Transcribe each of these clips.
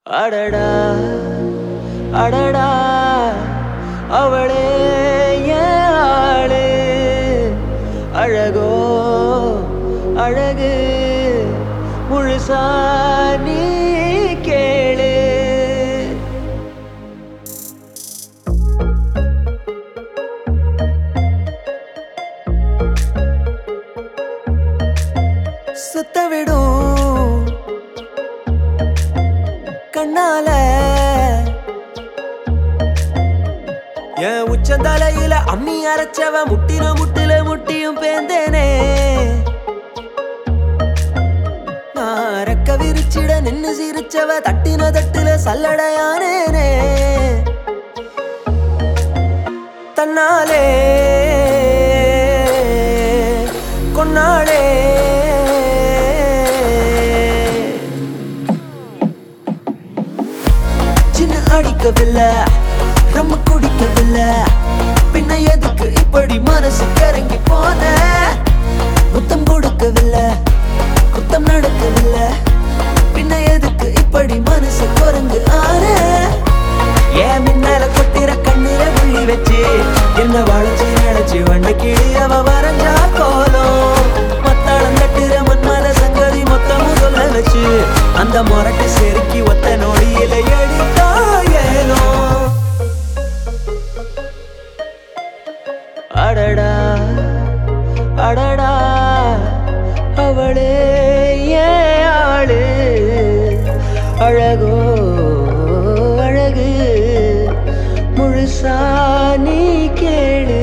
அடடா அடடா அவளே ஏன் ஆளு அழகோ அழகு முழுசா நீ கேளு சுத்த விடும் கண்ணால என் உச்சந்தலையில அம்மி அரைச்சவ முட்டின முட்டில முட்டியும் பேந்தேனே நான் ரெக்க விரிச்சிட நின்னு சிரிச்சவ தட்டின தட்டுல சல்லடையானேனே தன்னாலே கொன்னாளே சின்ன அடிக்கவில்லை ரொம்ப குடிக்கவில்லை பின்ன எதுக்கு இப்படி மனசு கரங்கி போன முத்தம் கொடுக்கவில்லை குத்தம் நடக்கவில்லை பின்ன எதுக்கு இப்படி மனசு குரங்கு ஆன ஏன் மின்னல கொட்டிற கண்ணீர புள்ளி வச்சு என்ன வளைச்சு நினைச்சு வண்ண கிளி அவ வரைஞ்சா கோலம் மத்தாளம் தட்டுற மன்மத சங்கதி மொத்தமும் சொல்ல வச்சு அந்த முரட்டு செருக்கி ஒத்த நொடியில எடுத்தா ஏனோ அடடா அடடா அவளே ஏன் ஆளு அழகோ அழகு முழுசா நீ கேளு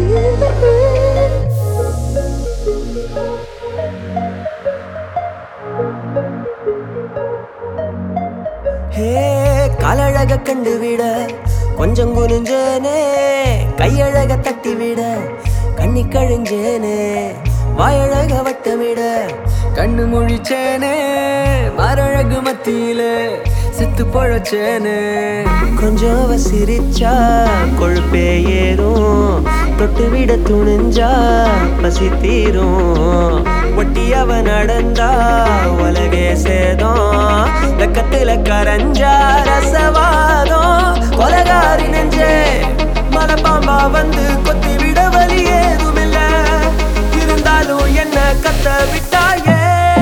ஹே காலழக கண்டு விட கொஞ்சம் குனிஞ்சேனே கையழக தட்டி விட கண்ணி கழிஞ்சேனே வாயழக வட்டமிட கண்ணு முழிச்சேனே மரழகு மத்தியில செத்து பொழச்சேனே கொஞ்சம் அவ சிரிச்சா கொழுப்பே ஏறும் தொட்டு விட துணிஞ்சா பசி தீரும் ஒட்டி அவ நடந்தா உலகே சேதம் வெக்கத்துல கரைஞ்சா ரசவாதம் கொலகாரி நெஞ்சே மனப்பாம்பா வந்து கொத்தி விட வலி ஏதுமில்ல இருந்தாலும் என்ன கத்த விட்டாயே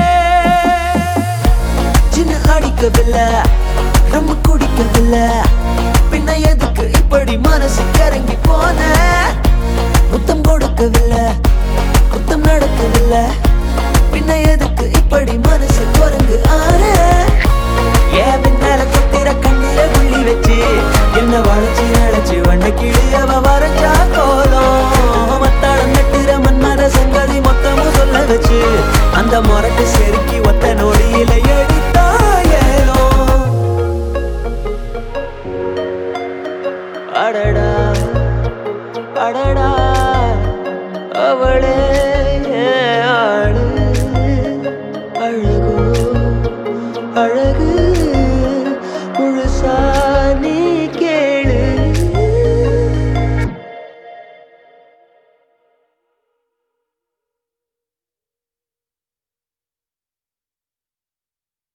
சின்ன அடிக்கவில்லை ரொம்ப குடிக்கவில்லை பின்ன எதுக்கு இப்படி மனசு கரங்கி போன முத்தம் கொடுக்கவில்லை குத்தம் நடக்கவில்லை பின்ன எதுக்கு இப்படி மனசு குரங்கு ஆற ஏன் பின்னால கொத்திர கண்ணீர புள்ளி வச்சு என்ன வளைச்சு நினைச்சு வண்ண கிளி அவ வரைஞ்சா கோலம் மத்தாளம் நட்டுற மன்மத சங்கதி மொத்தமும் சொல்ல வச்சு அந்த முரட்டு செருக்கி ஒத்த நொடியில எடுத்தா ஏலோ அடடா அடடா அவளே